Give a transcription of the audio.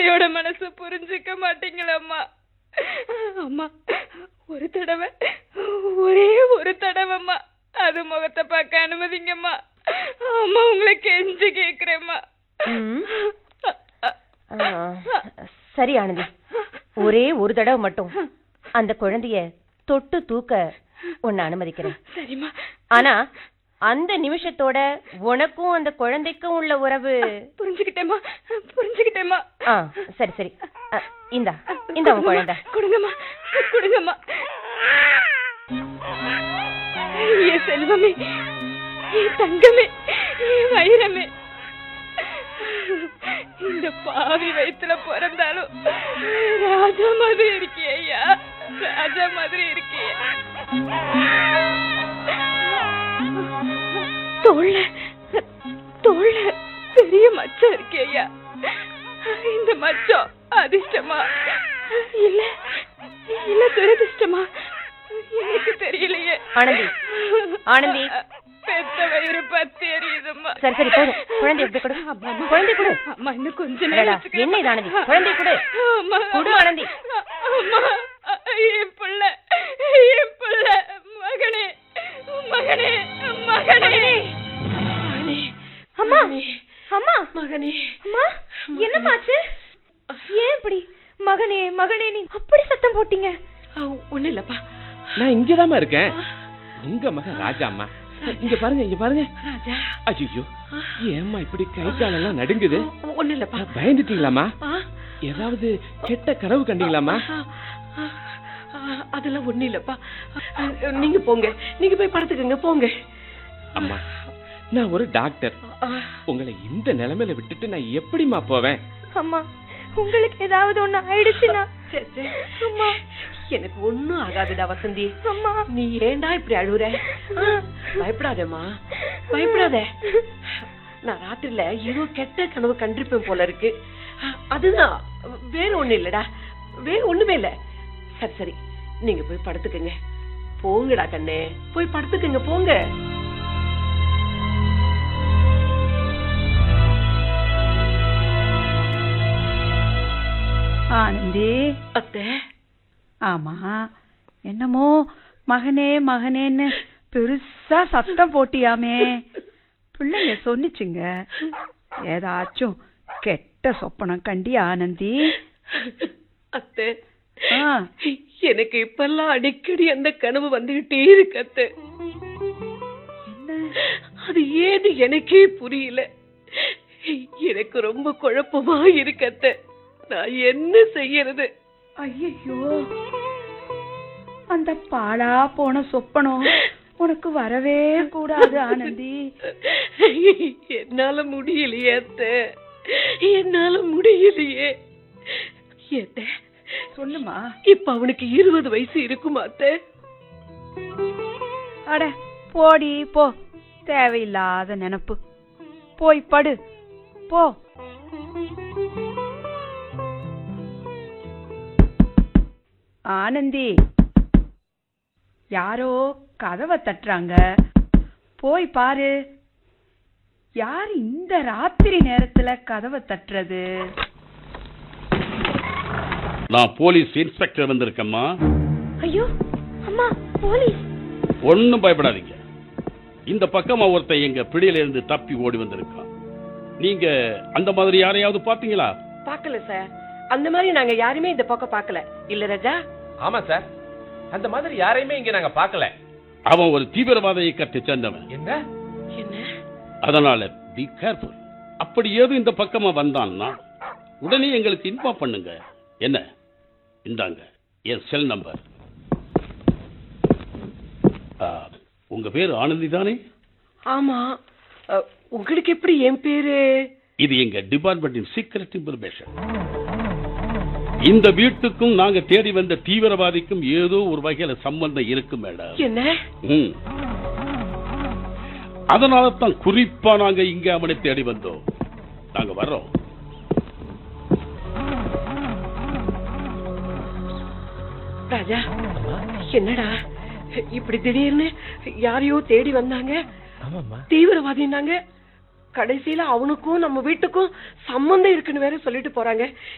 தாயோட மனசு புரிஞ்சுக்க மாட்டீங்களம்மா அம்மா ஒரு தடவை ஒரே ஒரு தடவைம்மா அது முகத்தை பார்க்க அனுமதிங்கம்மா அம்மா உங்களை கெஞ்சி கேக்குறேம்மா ம். ஆ, சரி ஆனந்தி ஒரே ஒரு தடவை மட்டும் அந்த குழந்தைய தொட்டு தூக்க உன்னை அனுமதிக்கிறேன் சரிம்மா ஆனா அந்த நிமிஷத்தோட உனக்கும் அந்த குழந்தைக்கும் உள்ள உறவு புரிஞ்சுக்கிட்டேம்மா புரிஞ்சுக்கிட்டேம்மா ஆ சரி சரி அ, இந்தா இந்த உன் குழந்தை கொடுங்கம்மா கொடுங்கம்மா என் செல்வமே என் தங்கமே என் வைரமே இந்த பாவி வயித்துல பிறந்தாலும் ராஜா மாதிரி இருக்கியே ஐயா ராஜா மாதிரி இருக்கியே தோல்ல தோல்ல பெரிய மச்சம் இருக்கே ஐயா இந்த மச்சம் அதிர்ஷ்டமா இல்ல இல்ல துரதிர்ஷ்டமா எனக்கு தெரியலையே ஆனந்தி, ஆனந்தி. பெத்த வயிறு பத்தி எரியுதும்மா சரி, சரி, போதும். குழந்தைய இப்படி கொடு. அம்மா, அம்மா. குழந்தைய கொடு. அம்மா இன்னும் கொஞ்ச அடடா, நேரம் வச்சுக்கிறேன். என்ன இது ஆனந்தி? குழந்தைய கொடு. அம்மா, கொடு, ஆனந்தி. அம்மா என் பிள்ளை என் பிள்ளை மகனே மகனே மகனே மகனே அம்மா அம்மா மகனே அம்மா என்னமாச்சு ஏன் இப்படி மகனே மகனே நீ அப்படி சத்தம் போட்டீங்க ஒண்ணு இல்லப்பா நான் இங்கதாம்மா இருக்கேன் உங்க மகன் ராஜா அம்மா இங்க பாருங்க இங்க பாருங்க ராஜா அய்யோ ஏம்மா இப்படி கை காலெல்லாம் நடுங்குது ஒண்ணு இல்லப்பா பயந்துட்டீங்களாமா ஆ ஏதாவது கெட்ட கனவு கண்டீங்களாமா ஆ, ஆ, அதெல்லாம் ஒண்ணு இல்லப்பா நீங்க போங்க நீங்க போய் படுத்துக்கங்க போங்க அம்மா நான் ஒரு டாக்டர் ஆ, உங்களை இந்த நிலைமையில விட்டுட்டு நான் எப்படிம்மா போவேன் அம்மா உங்களுக்கு ஏதாவது ஒண்ணு ஆயிடுச்சுன்னா சரி, சரி. அம்மா எனக்கு ஒண்ணும் ஆகாதுடா வசந்தி அம்மா நீ ஏன்டா இப்படி அழுகுற ஆ, பயப்படாதேம்மா பயப்படாத நான் ராத்திரில ஏதோ கெட்ட கனவு கண்டிருப்பேன் போல இருக்கு ஆ, அதுதான் வேற ஒண்ணு இல்லடா வேற ஒண்ணுமே இல்ல சரி சரி நீங்க போய் படுத்துக்கங்க போங்கடா கண்ணே போய் படுத்துக்கங்க போங்க ஆனந்தி அத்தை ஆமா என்னமோ மகனே மகனேன்னு பெருசா சத்தம் போட்டியாமே பிள்ளைங்க சொன்னிச்சுங்க ஏதாச்சும் கெட்ட சொப்பனம் கண்டி ஆனந்தி அத்தை ஆ, எனக்கு இப்பெல்லாம் அடிக்கடி அந்த கனவு வந்துகிட்டே இருக்கு அத்தை என்ன அது ஏன்னு எனக்கே புரியல எனக்கு ரொம்ப குழப்பமா இருக்கு அத்தை நான் என்ன செய்யறது ஐயோ அந்த பாழா போன சொப்பனம் உனக்கு வரவே கூடாது ஆனந்தி என்னால முடியலையே அத்தை என்னால முடியலையே அத்தை சொல்லுமா இப்ப அவனுக்கு இருபது வயசு இருக்குமா அத்தை அட போடி போ தேவையில்லாத நினப்பு போய் படு போ ஆனந்தி யாரோ கதவை தட்டுறாங்க போய் பாரு யார் இந்த ராத்திரி நேரத்துல கதவை தட்டுறது நான் போலீஸ் இன்ஸ்பெக்டர் வந்திருக்கேம்மா ஐயோ அம்மா போலீஸ் ஒன்றும் பயப்படாதீங்க இந்த பக்கமா ஒருத்தன் எங்க பிடியில இருந்து தப்பி ஓடி வந்திருக்கான் நீங்க அந்த மாதிரி யாரையாவது பாத்தீங்களா பாக்கல சார் அந்த மாதிரி நாங்க யாருமே இந்த பக்கம் பாக்கல இல்ல ராஜா ஆமா சார் அந்த மாதிரி யாரையுமே இங்க நாங்க பார்க்கல அவன் ஒரு தீவிரவாத இயக்கத்தை சேர்ந்தவன் என்ன என்ன அதனால பி கேர்ஃபுல் அப்படி ஏதும் இந்த பக்கமா வந்தான்னா உடனே எங்களுக்கு இன்ஃபார்ம் பண்ணுங்க என்ன இந்தாங்க என் செல் நம்பர் ஆ, உங்க பேர் ஆனந்தி தானே ஆமா அ, உங்களுக்கு எப்படி என் பேரு இது எங்க டிபார்ட்மெண்டின் சீக்ரெட் இன்ஃபர்மேஷன் இந்த வீட்டுக்கும் நாங்க தேடி வந்த தீவிரவாதிக்கும் ஏதோ ஒரு வகையில சம்பந்தம் இருக்கு மேடம் என்ன ம். அதனால தான் குறிப்பா நாங்க இங்க அவனை தேடி வந்தோம் நாங்க வர்றோம் ராஜா என்னடா இப்படி திடீர்னு யாரையோ தேடி வந்தாங்க ஆமாம்மா தீவிரவாதினாங்க கடைசியில அவனுக்கும் நம்ம வீட்டுக்கும் சம்பந்தம் இருக்குன்னு வேற சொல்லிட்டு போறாங்க